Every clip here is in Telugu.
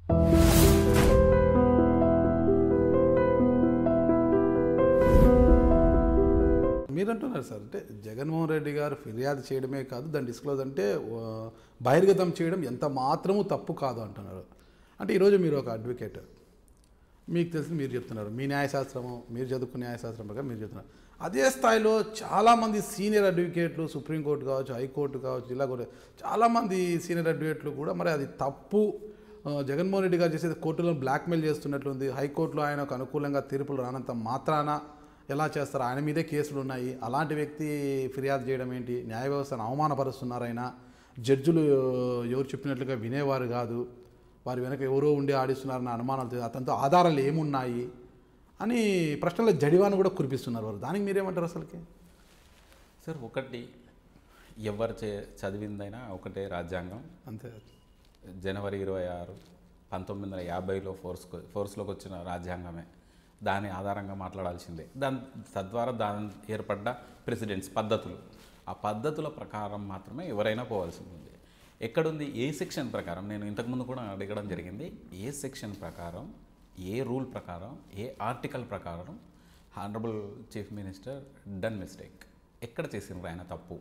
మీరు అంటున్నారు సార్ అంటే జగన్మోహన్ రెడ్డి గారు ఫిర్యాదు చేయడమే కాదు దాన్ని డిస్క్లోజ్ అంటే ఆ, బహిర్గతం చేయడం ఎంత మాత్రము తప్పు కాదు అంటున్నారు అంటే ఈరోజు మీరు ఒక అడ్వకేట్ మీకు తెలిసి మీరు చెప్తున్నారు మీ న్యాయశాస్త్రము మీరు చదువుకున్న న్యాయశాస్త్రం ప్రకారం మీరు చెప్తున్నారు అదే స్థాయిలో చాలామంది సీనియర్ అడ్వకేట్లు సుప్రీంకోర్టు కావచ్చు హైకోర్టు కావచ్చు జిల్లా కోర్టు చాలామంది సీనియర్ అడ్వకేట్లు కూడా మరి అది తప్పు ఆ, జగన్మోహన్ రెడ్డి గారు చేసేది కోర్టులో బ్లాక్మెయిల్ చేస్తున్నట్లుంది హైకోర్టులో ఆయనకు అనుకూలంగా తీర్పులు రానంత మాత్రాన ఎలా చేస్తారు ఆయన మీదే కేసులు ఉన్నాయి అలాంటి వ్యక్తి ఫిర్యాదు చేయడం ఏంటి న్యాయ వ్యవస్థను అవమానపరుస్తున్నారు ఆయన జడ్జిలు ఎవరు చెప్పినట్లుగా వినేవారు కాదు వారి వెనక ఎవరో ఉండి ఆడిస్తున్నారన్న అనుమానాలు తె- అతనితో ఆధారాలు ఏమున్నాయి అని ప్రశ్నల జడివాను కూడా కురిపిస్తున్నారు వారు దానికి మీరేమంటారు అసలుకి సార్ ఒకటి ఎవరు చే చదివిందైనా ఒకటే రాజ్యాంగం అంతే జనవరి ఇరవై ఆరు పంతొమ్మిది వందల యాభైలో ఫోర్స్ ఫోర్స్లోకి వచ్చిన రాజ్యాంగమే దాని ఆధారంగా మాట్లాడాల్సిందే దాని తద్వారా దాని ఏర్పడ్డ ప్రెసిడెంట్స్ పద్ధతులు ఆ పద్ధతుల ప్రకారం మాత్రమే ఎవరైనా పోవాల్సి ఉంది ఎక్కడుంది ఏ సెక్షన్ ప్రకారం నేను ఇంతకుముందు కూడా అడగడం జరిగింది ఏ సెక్షన్ ప్రకారం ఏ రూల్ ప్రకారం ఏ ఆర్టికల్ ప్రకారం honourable chief minister done mistake ఎక్కడ చేసిండ్రు ఆయన తప్పు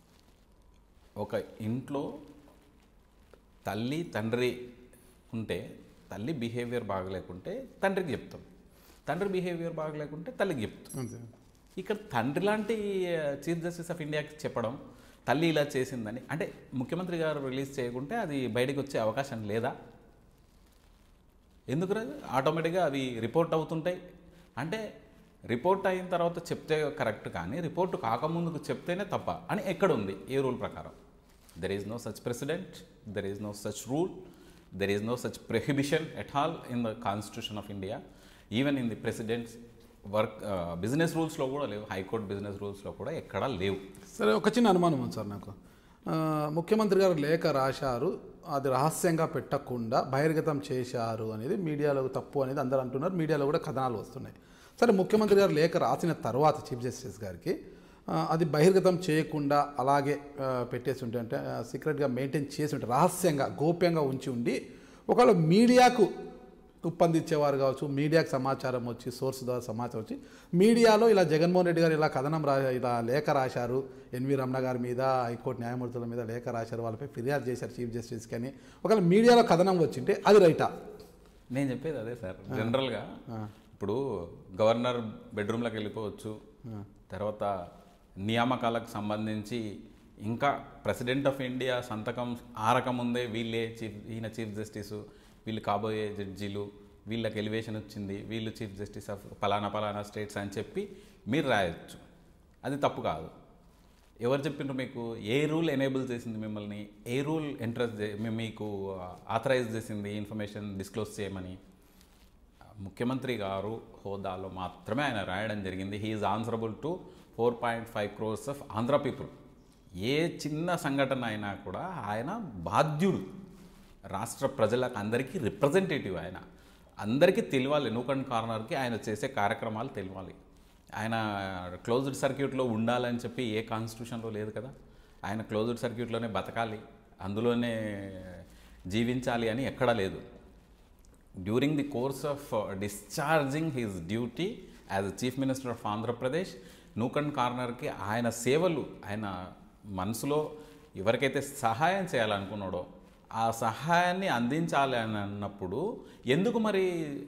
ఒక ఇంట్లో తల్లి తండ్రి ఉంటే తల్లి బిహేవియర్ బాగలేకుంటే తండ్రికి చెప్తాం తండ్రి బిహేవియర్ బాగలేకుంటే తల్లికి చెప్తాం అంతే ఇక్కడ తండ్రి లాంటి చీఫ్ జస్టిస్ ఆఫ్ ఇండియాకి చెప్పడం తల్లి ఇలా చేసిందని అంటే ముఖ్యమంత్రి గారు రిలీజ్ చేయకుంటే అది బయటకు వచ్చే అవకాశం లేదా ఎందుకు రాదు ఆటోమేటిక్గా అవి రిపోర్ట్ అవుతుంటాయి అంటే రిపోర్ట్ అయిన తర్వాత చెప్తే కరెక్ట్ కానీ రిపోర్ట్ కాకముందుకు చెప్తేనే తప్ప అని ఎక్కడ ఉంది ఏ రూల్ ప్రకారం there is no such president there is no such rule there is no such prohibition at all in the constitution of India even in the president's work business రూల్స్లో కూడా లేవు హైకోర్టు బిజినెస్ రూల్స్లో కూడా ఎక్కడా లేవు సరే ఒక చిన్న అనుమానం ఉంది సార్ నాకు ఆ, ముఖ్యమంత్రి గారు లేఖ రాశారు అది రహస్యంగా పెట్టకుండా బహిర్గతం చేశారు అనేది మీడియాలో తప్పు అనేది అందరూ అంటున్నారు మీడియాలో కూడా కథనాలు వస్తున్నాయి సరే ముఖ్యమంత్రి గారు లేఖ రాసిన తర్వాత చీఫ్ జస్టిస్ గారికి ఆ, అది బహిర్గతం చేయకుండా అలాగే ఆ, పెట్టేసి ఉంటే అంటే సీక్రెట్గా మెయింటైన్ చేసి ఉంటే రహస్యంగా గోప్యంగా ఉంచి ఉండి ఒకవేళ మీడియాకు ఉప్పందించేవారు కావచ్చు మీడియాకు సమాచారం వచ్చి సోర్స్ ద్వారా సమాచారం వచ్చి మీడియాలో ఇలా జగన్మోహన్ రెడ్డి గారు ఇలా కథనం రా ఇలా లేఖ రాశారు ఎన్వి రమణ గారి మీద హైకోర్టు న్యాయమూర్తుల మీద లేఖ రాశారు వాళ్ళపై ఫిర్యాదు చేశారు చీఫ్ జస్టిస్కి అని ఒకవేళ మీడియాలో కథనం వచ్చింటే అది రైటా నేను చెప్పేది అదే సార్ జనరల్గా ఇప్పుడు గవర్నర్ బెడ్రూమ్లోకి వెళ్ళిపోవచ్చు తర్వాత నియామకాలకు సంబంధించి ఇంకా ప్రెసిడెంట్ ఆఫ్ ఇండియా సంతకం ఆరకముందే వీళ్ళే చీఫ్ ఈయన చీఫ్ జస్టిస్ వీళ్ళు కాబోయే జడ్జీలు వీళ్ళకి ఎలివేషన్ వచ్చింది వీళ్ళు చీఫ్ జస్టిస్ ఆఫ్ పలానా పలానా స్టేట్స్ అని చెప్పి మీరు రాయొచ్చు అది తప్పు కాదు ఎవరు చెప్పిండ్రు మీకు ఏ రూల్ ఎనేబుల్ చేసింది మిమ్మల్ని ఏ రూల్ ఇంట్రెస్ట్ మీకు ఆథరైజ్ చేసింది ఇన్ఫర్మేషన్ డిస్క్లోజ్ చేయమని ముఖ్యమంత్రి గారు హోదాలో మాత్రమే ఆయన రాయడం జరిగింది he is answerable to four point five crores of Andhra people ఏ చిన్న సంఘటన అయినా కూడా ఆయన బాధ్యుడు రాష్ట్ర ప్రజలకు అందరికీ రిప్రజెంటేటివ్ ఆయన అందరికీ తెలియాలి నూకన్ కార్నర్కి ఆయన చేసే కార్యక్రమాలు తెలియాలి ఆయన క్లోజ్డ్ సర్క్యూట్లో ఉండాలని చెప్పి ఏ కాన్స్టిట్యూషన్లో లేదు కదా ఆయన క్లోజ్డ్ సర్క్యూట్లోనే బతకాలి అందులోనే జీవించాలి అని ఎక్కడా లేదు during the course of discharging his duty as chief minister of Andhra Pradesh నూకన్ కార్నర్కి ఆయన సేవలు ఆయన మనసులో ఎవరికైతే సహాయం చేయాలనుకున్నాడో ఆ సహాయాన్ని అందించాలి అని అన్నప్పుడు ఎందుకు మరి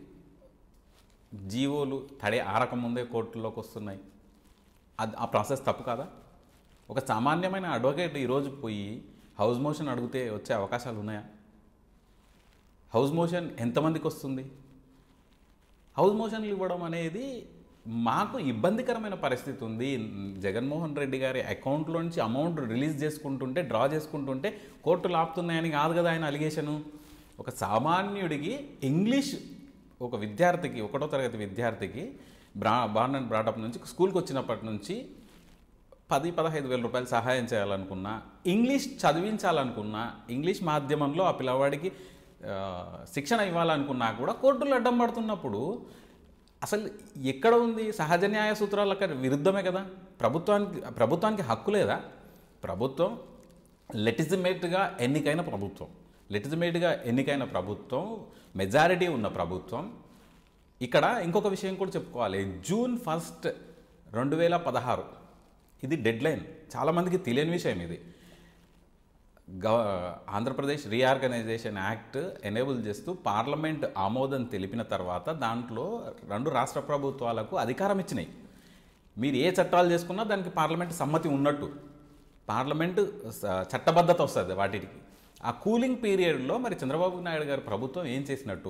జీవోలు తడే ఆరకముందే కోర్టులోకి వస్తున్నాయి అది ఆ ప్రాసెస్ తప్పు కాదా ఒక సామాన్యమైన అడ్వకేట్ ఈరోజు పోయి హౌస్ మోషన్ అడిగితే వచ్చే అవకాశాలు ఉన్నాయా హౌస్ మోషన్ ఎంతమందికి వస్తుంది హౌస్ మోషన్లు ఇవ్వడం అనేది మాకు ఇబ్బందికరమైన పరిస్థితి ఉంది జగన్మోహన్ రెడ్డి గారి అకౌంట్లో నుంచి అమౌంట్ రిలీజ్ చేసుకుంటుంటే డ్రా చేసుకుంటుంటే కోర్టులు ఆపుతున్నాయని కాదు కదా ఆయన అలిగేషను ఒక సామాన్యుడికి ఇంగ్లీష్ ఒక విద్యార్థికి ఒకటో తరగతి విద్యార్థికి బ్రా బార్న్ అండ్ బ్రాటప్ నుంచి స్కూల్కి వచ్చినప్పటి నుంచి పది పదహైదు వేల రూపాయలు సహాయం చేయాలనుకున్నా ఇంగ్లీష్ చదివించాలనుకున్నా ఇంగ్లీష్ మాధ్యమంలో ఆ పిల్లవాడికి ఆ, శిక్షణ ఇవ్వాలనుకున్నా కూడా కోర్టులు అడ్డం పడుతున్నప్పుడు అసలు ఎక్కడ ఉంది సహజ న్యాయ సూత్రాలకు విరుద్ధమే కదా ప్రభుత్వానికి ప్రభుత్వానికి హక్కు లేదా ప్రభుత్వం లెటిజిమేట్గా ఎన్నికైన ప్రభుత్వం లెజిటిమేట్గా ఎన్నికైన ప్రభుత్వం మెజారిటీ ఉన్న ప్రభుత్వం ఇక్కడ ఇంకొక విషయం కూడా చెప్పుకోవాలి జూన్ ఫస్ట్ రెండు వేల పదహారు ఇది డెడ్ లైన్ చాలామందికి తెలియని విషయం ఇది గవ ఆంధ్రప్రదేశ్ రీఆర్గనైజేషన్ యాక్ట్ ఎనేబుల్ చేస్తూ పార్లమెంట్ ఆమోదం తెలిపిన తర్వాత దాంట్లో రెండు రాష్ట్ర ప్రభుత్వాలకు అధికారం ఇచ్చినాయి మీరు ఏ చట్టాలు చేసుకున్నా దానికి పార్లమెంట్ సమ్మతి ఉన్నట్టు పార్లమెంట్ స- చట్టబద్ధత వస్తుంది వాటికి ఆ కూలింగ్ పీరియడ్లో మరి చంద్రబాబు నాయుడు గారి ప్రభుత్వం ఏం చేసినట్టు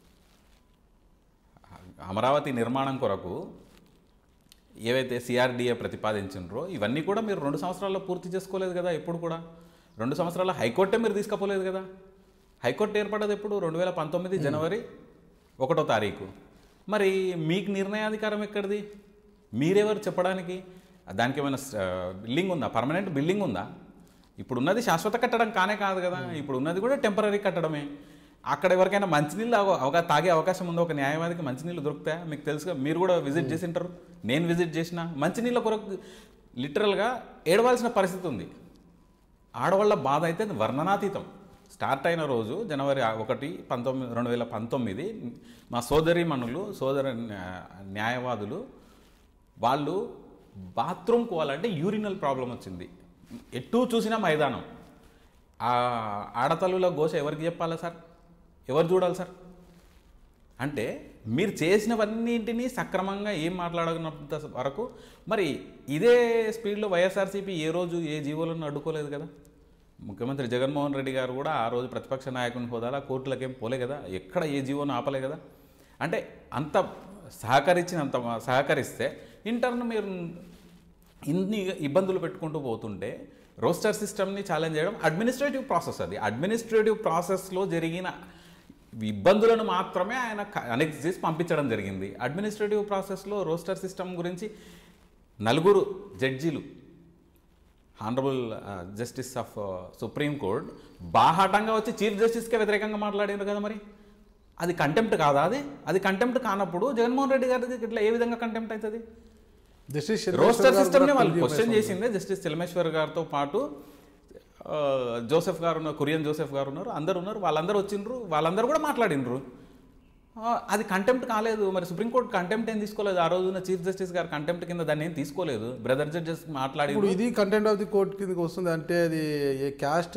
అమరావతి నిర్మాణం కొరకు ఏవైతే సిఆర్డీఏ ప్రతిపాదించినరో ఇవన్నీ కూడా మీరు రెండు సంవత్సరాల్లో పూర్తి చేసుకోలేదు కదా ఎప్పుడు కూడా రెండు సంవత్సరాల హైకోర్టే మీరు తీసుకపోలేదు కదా హైకోర్టు ఏర్పడదు ఎప్పుడు రెండు వేల పంతొమ్మిది జనవరి ఒకటో తారీఖు మరి మీకు నిర్ణయాధికారం ఎక్కడిది మీరెవరు చెప్పడానికి దానికి ఏమైనా బిల్డింగ్ ఉందా పర్మనెంట్ బిల్డింగ్ ఉందా ఇప్పుడు ఉన్నది శాశ్వత కట్టడం కానే కాదు కదా ఇప్పుడు ఉన్నది కూడా టెంపరీ కట్టడమే అక్కడ ఎవరికైనా మంచినీళ్ళు అవ- అవగా తాగే అవకాశం ఉందో ఒక న్యాయవాదికి మంచినీళ్ళు దొరుకుతాయా మీకు తెలుసుగా మీరు కూడా విజిట్ చేసి ఉంటారు నేను విజిట్ చేసిన మంచినీళ్ళ కొరకు లిటరల్గా ఏడవలసిన పరిస్థితి ఉంది ఆడవాళ్ళ బాధ అయితే వర్ణనాతీతం స్టార్ట్ అయిన రోజు జనవరి ఒకటి పంతొమ్మిది రెండు వేల పంతొమ్మిది మా సోదరి మనులు సోదర న్యా- న్యాయవాదులు వాళ్ళు బాత్రూమ్కి పోవాలంటే యూరినల్ ప్రాబ్లం వచ్చింది ఎటు చూసినా మైదానం ఆ ఆడతల్లుల ఘోష ఎవరికి చెప్పాలా సార్ ఎవరు చూడాలి సార్ అంటే మీరు చేసినవన్నింటినీ సక్రమంగా ఏం మాట్లాడకున్నంత వరకు మరి ఇదే స్పీడ్లో వైఎస్ఆర్సీపీ ఏ రోజు ఏ జీవోలను అడ్డుకోలేదు కదా ముఖ్యమంత్రి జగన్మోహన్ రెడ్డి గారు కూడా ఆ రోజు ప్రతిపక్ష నాయకుని హోదాలా కోర్టులకేం పోలే కదా ఎక్కడ ఏ జీవోను ఆపలే కదా అంటే అంత సహకరించినంత సహకరిస్తే ఇంటర్న్ మీరు ఇన్ని ఇబ్బందులు పెట్టుకుంటూ పోతుంటే రోస్టర్ సిస్టమ్ని ఛాలెంజ్ చేయడం అడ్మినిస్ట్రేటివ్ ప్రాసెస్ అది అడ్మినిస్ట్రేటివ్ ప్రాసెస్లో జరిగిన ఇబ్బందులను మాత్రమే ఆయన అనెక్స్ చేసి పంపించడం జరిగింది అడ్మినిస్ట్రేటివ్ ప్రాసెస్లో రోస్టర్ సిస్టమ్ గురించి నలుగురు జడ్జీలు honourable justice of supreme court బాహాటంగా వచ్చి చీఫ్ జస్టిస్కే వ్యతిరేకంగా మాట్లాడారు కదా మరి అది కంటెంప్ట్ కాదా అది అది కంటెంప్ట్ కానప్పుడు జగన్మోహన్ రెడ్డి గారికి ఇట్లా ఏ విధంగా కంటెంప్ట్ అవుతుంది జస్టిస్ రోస్టర్ సిస్టమ్ని వాళ్ళు క్వశ్చన్ చేసిందే జస్టిస్ చిలమేశ్వర్ గారితో పాటు ఆ, జోసెఫ్ గారు ఉన్నారు కురియన్ జోసెఫ్ గారు ఉన్నారు అందరు ఉన్నారు వాళ్ళందరూ వచ్చిండ్రు వాళ్ళందరూ కూడా మాట్లాడినరు అది కంటెంప్ట్ కాలేదు మరి సుప్రీంకోర్టు కంటెంప్ట్ ఏం తీసుకోలేదు ఆ రోజున చీఫ్ జస్టిస్ గారు కంటెంప్ట్ కింద దాన్ని ఏం తీసుకోలేదు బ్రదర్ జడ్జెస్ మాట్లాడి ఇప్పుడు ఇది కంటెంట్ ఆఫ్ ది కోర్ట్ కిందకి వస్తుంది అంటే అది ఏ క్యాస్ట్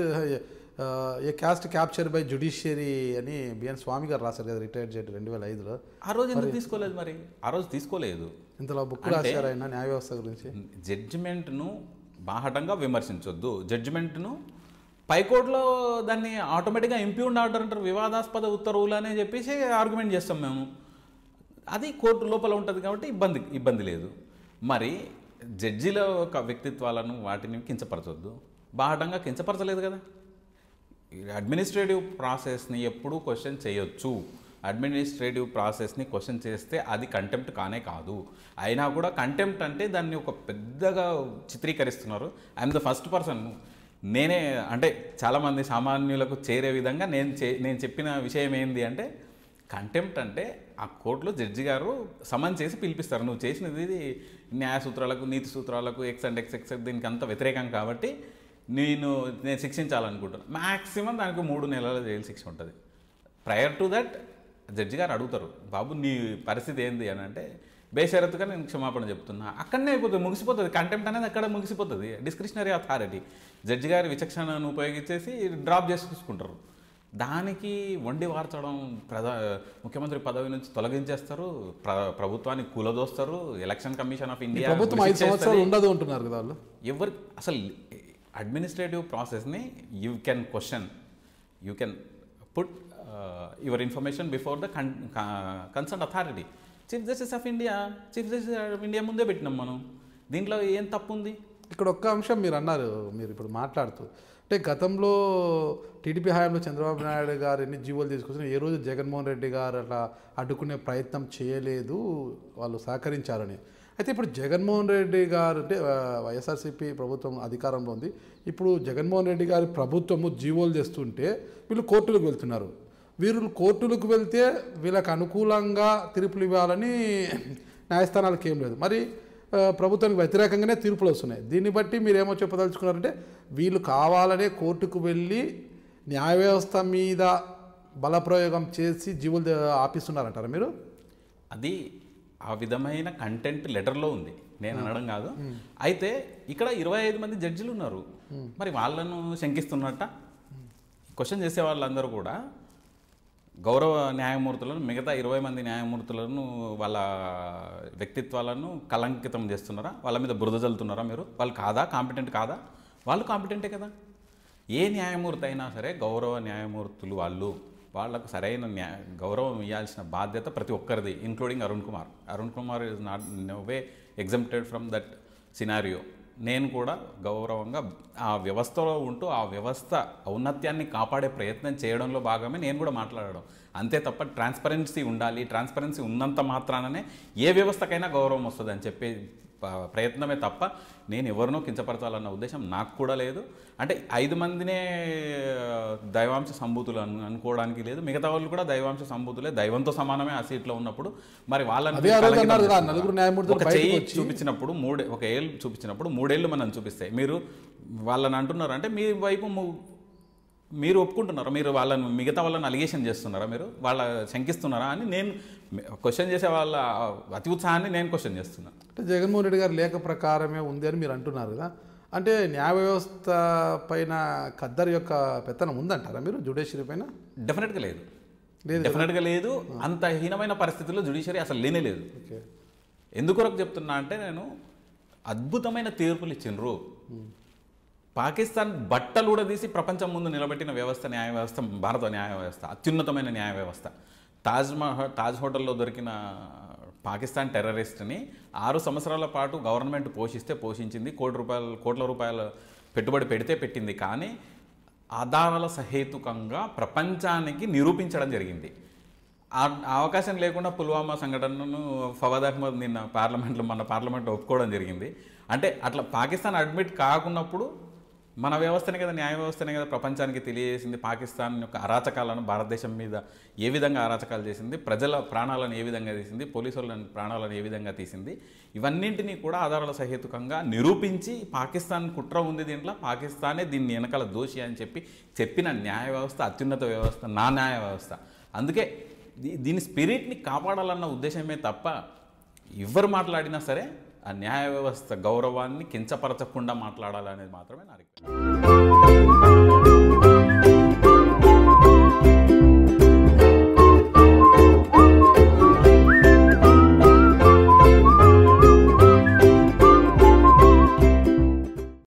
ఏ క్యాస్ట్ క్యాప్చర్ బై జుడిషియరీ అని బిఎన్ స్వామి గారు రాశారు కదా రిటైర్డ్ చేయడం రెండు వేల ఐదులో ఆ రోజు ఎందుకు తీసుకోలేదు మరి ఆ రోజు తీసుకోలేదు ఇంతలో బుక్ రాశారు ఆయన న్యాయ వ్యవస్థ గురించి జడ్జిమెంట్ను బాహటంగా విమర్శించొద్దు జడ్జిమెంట్ను పైకోర్టులో దాన్ని ఆటోమేటిక్గా ఇంప్యూన్ ఆర్డర్ అంటారు వివాదాస్పద ఉత్తర్వులు అని చెప్పేసి ఆర్గ్యుమెంట్ చేస్తాం మేము అది కోర్టు లోపల ఉంటుంది కాబట్టి ఇబ్బంది ఇబ్బంది లేదు మరి జడ్జిల యొక్క వ్యక్తిత్వాలను వాటిని కించపరచొద్దు బాహటంగా కించపరచలేదు కదా అడ్మినిస్ట్రేటివ్ ప్రాసెస్ని ఎప్పుడూ క్వశ్చన్ చేయొచ్చు అడ్మినిస్ట్రేటివ్ ప్రాసెస్ని క్వశ్చన్ చేస్తే అది కంటెంప్ట్ కానే కాదు అయినా కూడా కంటెంప్ట్ అంటే దాన్ని ఒక పెద్దగా చిత్రీకరిస్తున్నారు ఐఎమ్ ద ఫస్ట్ పర్సన్ నేనే అంటే చాలామంది సామాన్యులకు చేరే విధంగా నేను చే నేను చెప్పిన విషయం ఏంది అంటే కంటెంప్ట్ అంటే ఆ కోర్టులో జడ్జి గారు సమన్ చేసి పిలిపిస్తారు నువ్వు చేసినది ఇది న్యాయ సూత్రాలకు నీతి సూత్రాలకు ఎక్స్ అండ్ ఎక్స్ ఎక్స్ దీనికి అంత వ్యతిరేకం కాబట్టి నేను నేను శిక్షించాలనుకుంటున్నాను మ్యాక్సిమం దానికి మూడు నెలల జైలు శిక్ష ఉంటుంది ప్రయర్ టు దట్ జడ్జి గారు అడుగుతారు బాబు నీ పరిస్థితి ఏంది అని అంటే బేషరతుగా నేను క్షమాపణ చెప్తున్నా అక్కడనే అయిపోతుంది ముగిసిపోతుంది కంటెంప్ట్ అనేది అక్కడ ముగిసిపోతుంది డిస్క్రిషనరీ అథారిటీ జడ్జి గారి విచక్షణను ఉపయోగించేసి డ్రాప్ చేసుకుంటారు దానికి వండి వార్చడం ప్రధా ముఖ్యమంత్రి పదవి నుంచి తొలగించేస్తారు ప్ర ప్రభుత్వాన్ని కూలదోస్తారు ఎలక్షన్ కమిషన్ ఆఫ్ ఇండియా ప్రభుత్వం ఐదు సంవత్సరాలు ఉండదు అంటున్నారు కదా వాళ్ళు ఎవరు అసలు అడ్మినిస్ట్రేటివ్ ప్రాసెస్ని you can question you can put your information before the con concern authority chief justice of India chief justice of India ముందే పెట్టినాం మనం దీంట్లో ఏం తప్పు ఉంది ఇక్కడ ఒక్క అంశం మీరు అన్నారు మీరు ఇప్పుడు మాట్లాడుతూ అంటే గతంలో టీడీపీ హయాంలో చంద్రబాబు నాయుడు గారు ఎన్ని జీవోలు తీసుకొచ్చినా ఏ రోజు జగన్మోహన్ రెడ్డి గారు అట్లా అడ్డుకునే ప్రయత్నం చేయలేదు వాళ్ళు సహకరించారని అయితే ఇప్పుడు జగన్మోహన్ రెడ్డి గారు అంటే ఆ, వైఎస్ఆర్సీపీ ప్రభుత్వం అధికారంలో ఉంది ఇప్పుడు జగన్మోహన్ రెడ్డి గారి ప్రభుత్వము జీవోలు తెస్తుంటే వీళ్ళు కోర్టులకు వెళ్తున్నారు వీరు కోర్టులకు వెళ్తే వీళ్ళకి అనుకూలంగా తీర్పులు ఇవ్వాలని న్యాయస్థానాలకు ఏం లేదు మరి ఆ, ప్రభుత్వానికి వ్యతిరేకంగానే తీర్పులు వస్తున్నాయి దీన్ని బట్టి మీరు ఏమో చెప్పదలుచుకున్నారంటే వీళ్ళు కావాలనే కోర్టుకు వెళ్ళి న్యాయ వ్యవస్థ మీద బలప్రయోగం చేసి జీవులు ద- ఆపిస్తున్నారంటారా మీరు అది ఆ విధమైన కంటెంట్ లెటర్లో ఉంది నేను అనడం కాదు అయితే ఇక్కడ ఇరవై ఐదు మంది జడ్జిలు ఉన్నారు మరి వాళ్ళను శంకిస్తున్నట్ట క్వశ్చన్ చేసే వాళ్ళందరూ కూడా గౌరవ న్యాయమూర్తులను మిగతా ఇరవై మంది న్యాయమూర్తులను వాళ్ళ వ్యక్తిత్వాలను కలంకితం చేస్తున్నారా వాళ్ళ మీద బురద జల్లుతున్నారా మీరు వాళ్ళు కాదా కాంపిటెంట్ కాదా వాళ్ళు కాంపిటెంటే కదా ఏ న్యాయమూర్తి అయినా సరే గౌరవ న్యాయమూర్తులు వాళ్ళు వాళ్ళకు సరైన న్యాయ గౌరవం ఇవ్వాల్సిన బాధ్యత ప్రతి ఒక్కరిది including Arun Kumar Arun Kumar is not way exempted from that scenario నేను కూడా గౌరవంగా ఆ వ్యవస్థలో ఉంటూ ఆ వ్యవస్థ ఔన్నత్యాన్ని కాపాడే ప్రయత్నం చేయడంలో భాగమే నేను కూడా మాట్లాడడం అంతే తప్ప ట్రాన్స్పరెన్సీ ఉండాలి ట్రాన్స్పరెన్సీ ఉన్నంత మాత్రాననే ఏ వ్యవస్థకైనా గౌరవం వస్తుంది అని చెప్పే ప- ప్రయత్నమే తప్ప నేను ఎవరినో కించపరచాలన్న ఉద్దేశం నాకు కూడా లేదు అంటే ఐదు మందినే దైవాంశ సంభూతులు అను అనుకోవడానికి లేదు మిగతా వాళ్ళు కూడా దైవాంశ సంభూతులే దైవంతో సమానమే ఆ సీట్లో ఉన్నప్పుడు మరి వాళ్ళని అదే ఆ రోజు కలంకితం అన్నారు కదా, చేస్తున్నారా? నలుగురు న్యాయమూర్తులు ఒక బయటకు చెయ్యి వచ్చి- చూపించినప్పుడు మూడే ఒక ఏళ్ళు చూపించినప్పుడు మూడేళ్ళు మనం చూపిస్తాయి మీరు వాళ్ళని అంటున్నారు అంటే మీ వైపు ము- మీరు ఒప్పుకుంటున్నారా మీరు వాళ్ళని మిగతా వాళ్ళని అలిగేషన్ చేస్తున్నారా మీరు వాళ్ళ శంకిస్తున్నారా అని నేను క్వశ్చన్ చేసే వాళ్ళ అతి ఉత్సాహాన్ని నేను క్వశ్చన్ చేస్తున్నా అంటే జగన్మోహన్ రెడ్డి గారి లేఖ ప్రకారమే ఉంది అని మీరు అంటున్నారు కదా అంటే న్యాయ వ్యవస్థ పైన ఖద్దర్ యొక్క పెత్తనం ఉందంటారా మీరు జుడిషియరీ పైన డెఫినెట్గా లేదు లేదు డెఫినెట్గా లేదు అంత హీనమైన పరిస్థితుల్లో జుడిషియరీ అసలు లేనే లేదు ఓకే ఎందుకొరకు చెప్తున్నా అంటే నేను అద్భుతమైన తీర్పులు ఇచ్చిండ్రు పాకిస్తాన్ బట్టలు కూడా తీసి ప్రపంచం ముందు నిలబెట్టిన వ్యవస్థ న్యాయ వ్యవస్థ భారత న్యాయ వ్యవస్థ అత్యున్నతమైన న్యాయ వ్యవస్థ తాజ్ మహల్ తాజ్ హోటల్లో దొరికిన పాకిస్తాన్ టెర్రరిస్ట్ని ఆరు సంవత్సరాల పాటు గవర్నమెంట్ పోషిస్తే పోషించింది కోటి రూపాయలు కోట్ల రూపాయల పెట్టుబడి పెడితే పెట్టింది కానీ ఆధారాల సహేతుకంగా ప్రపంచానికి నిరూపించడం జరిగింది ఆ ఆ అవకాశం లేకుండా పుల్వామా సంఘటనను ఫవాద్ అహ్మద్ నిన్న పార్లమెంట్లో మన పార్లమెంట్లో ఒప్పుకోవడం జరిగింది అంటే అట్లా పాకిస్తాన్ అడ్మిట్ కాకున్నప్పుడు మన వ్యవస్థనే కదా న్యాయ వ్యవస్థనే కదా ప్రపంచానికి తెలియజేసింది పాకిస్తాన్ యొక్క అరాచకాలను భారతదేశం మీద ఏ విధంగా అరాచకాలు చేసింది ప్రజల ప్రాణాలను ఏ విధంగా తీసింది పోలీసుల ప్రాణాలను ఏ విధంగా తీసింది ఇవన్నింటినీ కూడా ఆధారాల సహేతుకంగా నిరూపించి పాకిస్తాన్ కుట్ర ఉంది దీంట్లో పాకిస్తానే దీన్ని వెనకాల దోషి అని చెప్పి చెప్పిన న్యాయ వ్యవస్థ అత్యున్నత వ్యవస్థ నా న్యాయ వ్యవస్థ అందుకే దీ- దీని స్పిరిట్ని కాపాడాలన్న ఉద్దేశమే తప్ప ఎవరు మాట్లాడినా సరే ఆ న్యాయ వ్యవస్థ గౌరవాన్ని కించపరచకుండా మాట్లాడాలనేది మాత్రమే నా రిక్వెస్ట్